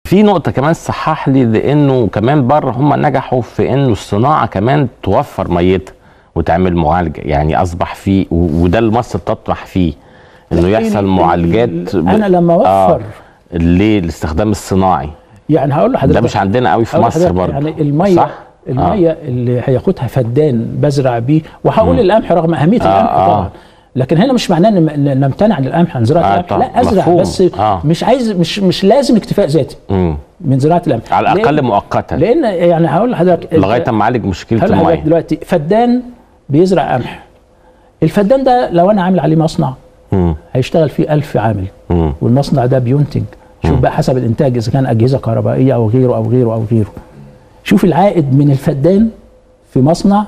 في نقطة كمان صحح لي لأنه كمان بره هم نجحوا في إنه الصناعة كمان توفر ميتها وتعمل معالجة يعني أصبح في و- وده اللي مصر تطمح فيه إنه يحصل ال- معالجات ال- انا لما اوفر للاستخدام الصناعي يعني هقول لحضرتك ده مش عندنا قوي في أقول مصر لحضرتك برضه يعني الميه صح؟ الميه اللي هياخدها فدان بزرع بيه وهقول القمح رغم اهميه آه، القمح آه. طبعا لكن هنا مش معناه ان إن نمتنع عن القمح عن زراعه آه، القمح طبعا. لا ازرع مفهوم. بس آه. مش عايز مش مش لازم اكتفاء ذاتي مم. من زراعه القمح على الأقل لأن- مؤقتا لان يعني هقول لحضرتك لغاية ما أعالج مشكلة هقول لحضرتك المية دلوقتي فدان بيزرع قمح الفدان ده لو انا عامل عليه مصنع مم. هيشتغل فيه ألف عامل مم. والمصنع ده بينتج شوف بقى حسب الانتاج اذا كان اجهزه كهربائيه او غيره او غيره او غيره شوف العائد من الفدان في مصنع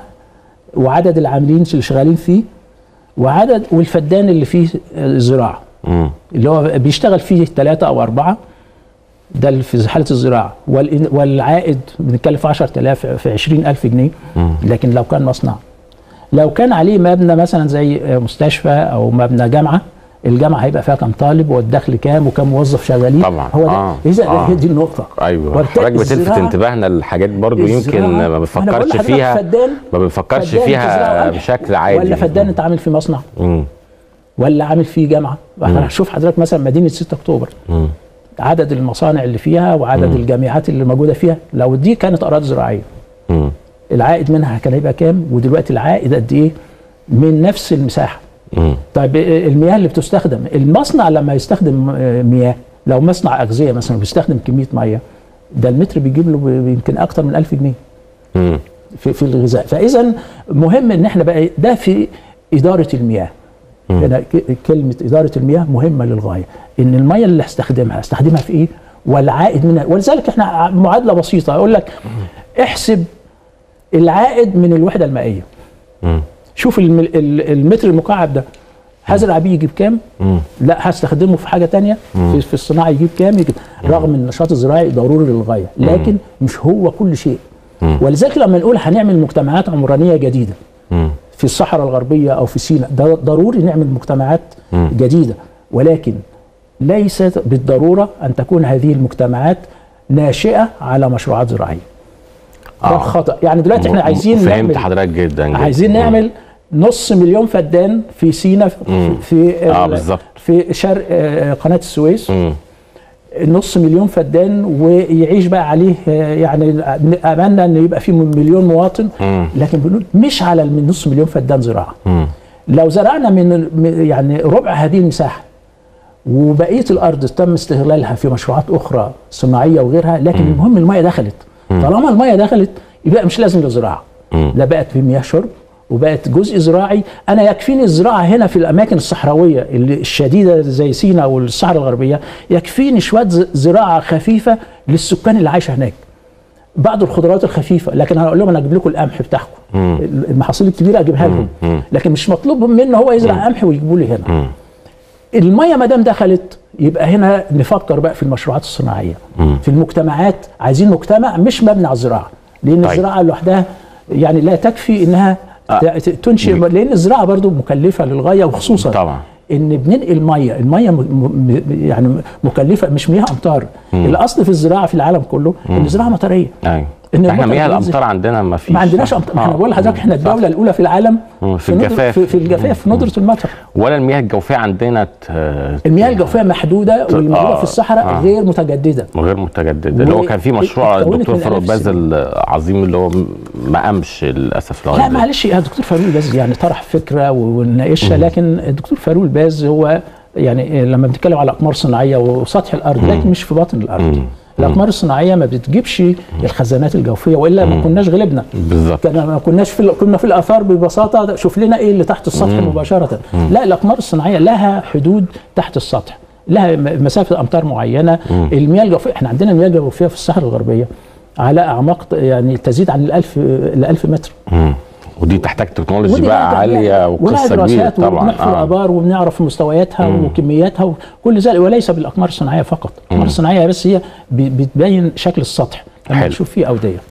وعدد العاملين اللي شغالين فيه وعدد والفدان اللي فيه آه، زراعه مم. اللي هو بيشتغل فيه ثلاثة أو أربعة ده اللي في حالة الزراعة والإن- والعائد بنتكلم في 10000 في 20000 جنيه لكن لو كان مصنع لو كان عليه مبنى مثلا زي مستشفى أو مبنى جامعة الجامعة هيبقى فيها كام طالب والدخل كام وكم موظف شغالين طبعا. هو ده آه. إذا آه. هي دي النقطة ايوه وبالتالي حضرتك بتلفت الزراعة- انتباهنا لحاجات برضو يمكن الزراعة- ما أنا بقول بنفكرش لحضرتك فيها فدان ما بنفكرش فدان تزرعه فيها قمح بشكل عادي ولا فدان انت عامل فيه مصنع مم. ولا عامل فيه جامعه شوف حضرتك مثلا مدينه 6 اكتوبر مم. عدد المصانع اللي فيها وعدد الجامعات اللي موجوده فيها لو دي كانت اراضي زراعيه مم. العائد منها كان هيبقى كام ودلوقتي العائد قد ايه من نفس المساحه مم. طيب المياه اللي بتستخدم المصنع لما يستخدم آه، مياه لو مصنع اغذيه مثلا بيستخدم كميه ميه ده المتر بيجيب له ب- يمكن اكتر من 1000 جنيه مم. في, في الغذاء فاذا مهم ان احنا بقى ده في اداره المياه هنا ك- كلمه اداره المياه مهمه للغايه ان الميه اللي هستخدمها استخدمها في ايه والعائد منها ولذلك احنا ع- معادله بسيطه اقول لك احسب العائد من الوحده المائيه مم. شوف الم- ال- المتر المكعب ده هزرع بيه يجيب كام مم. لا هستخدمه في حاجه تانية في, في الصناعه يجيب كام يجيب رغم ان النشاط الزراعي ضروري للغايه لكن مش هو كل شيء ولذلك لما نقول هنعمل مجتمعات عمرانيه جديده مم. في الصحراء الغربيه او في سيناء ده ضروري نعمل مجتمعات جديده ولكن ليست بالضروره ان تكون هذه المجتمعات ناشئه على مشروعات زراعيه ده آه. الخطا يعني دلوقتي احنا عايزين فهمت نعمل حضرتك جدا, جدا. عايزين مم. نعمل نص مليون فدان في سينا في, في آه، ال- بالظبط. في شرق آه، قناه السويس مم. نص مليون فدان ويعيش بقى عليه آه، يعني املنا ان يبقى فيه مليون مواطن مم. لكن بنقول مش على من نص مليون فدان زراعه مم. لو زرعنا من من- يعني ربع هذه المساحه وبقيه الارض تم استغلالها في مشروعات اخرى صناعيه وغيرها لكن المهم الميه دخلت طالما الميه دخلت يبقى مش لازم للزراعه لا بقت في مياه شرب وبقت جزء زراعي انا يكفيني الزراعه هنا في الاماكن الصحراويه اللي الشديده زي سيناء والصحراء الغربيه يكفيني شويه ز- زراعه خفيفه للسكان اللي عايشه هناك بعض الخضروات الخفيفه لكن انا اقول لهم انا اجيب لكم القمح بتاعكم المحاصيل الكبيره اجيبها لهم لكن مش مطلوب منه هو يزرع قمح ويجيبوا لي هنا الميه ما دام دخلت يبقى هنا نفكر بقى في المشروعات الصناعيه في المجتمعات عايزين مجتمع مش مبني على الزراعه لان طيب. الزراعه لوحدها يعني لا تكفي انها ت- ت- تنشئ لان الزراعه برضو مكلفه للغايه وخصوصا طبعا. ان بننقل ميه الميه م- م- يعني مكلفه مش مياه امطار الاصل في الزراعه في العالم كله ان الزراعه مطريه ايوه إن احنا المطر مياه بينزل. الامطار عندنا ما فيش ما عندناش امطار احنا بقول لحضرتك احنا الدوله الاولى في العالم مم، في ندرة- الجفاف. في, في الجفاف في ندره المطر ولا المياه الجوفيه عندنا ت- المياه الجوفيه محدوده والموجوده آه، في الصحراء آه. غير متجدده غير متجدده اللي هو كان في مشروع اتكونت الدكتور من فاروق آلاف باز العظيم اللي هو م- ما قامش للاسف لغايه لا دلوقتي. معلش يا دكتور فاروق الباز يعني طرح فكره ونناقشها لكن الدكتور فاروق الباز هو يعني لما بنتكلم على اقمار صناعيه وسطح الارض لكن مش في باطن الارض الاقمار الصناعيه ما بتجيبش الخزانات الجوفيه والا ما كناش غلبنا بالظبط كان ما كناش في كنا في الاثار ببساطه شوف لنا ايه اللي تحت السطح مباشره لا الاقمار الصناعيه لها حدود تحت السطح لها م- مسافه امتار معينه المياه الجوفيه احنا عندنا المياه الجوفيه في الصحراء الغربيه على اعماق ت- يعني تزيد عن الألف الألف متر مم. ودي تحتاج تكنولوجي ودي بقى لها- عاليه ولها وقصه كبيره دراسات طبعا وبنحفر الابار وبنعرف مستوياتها وكمياتها وكل ذلك وليس بالاقمار الصناعيه فقط الاقمار الصناعيه بس هي ب- بتبين شكل السطح لما حلو. تشوف فيه اوديه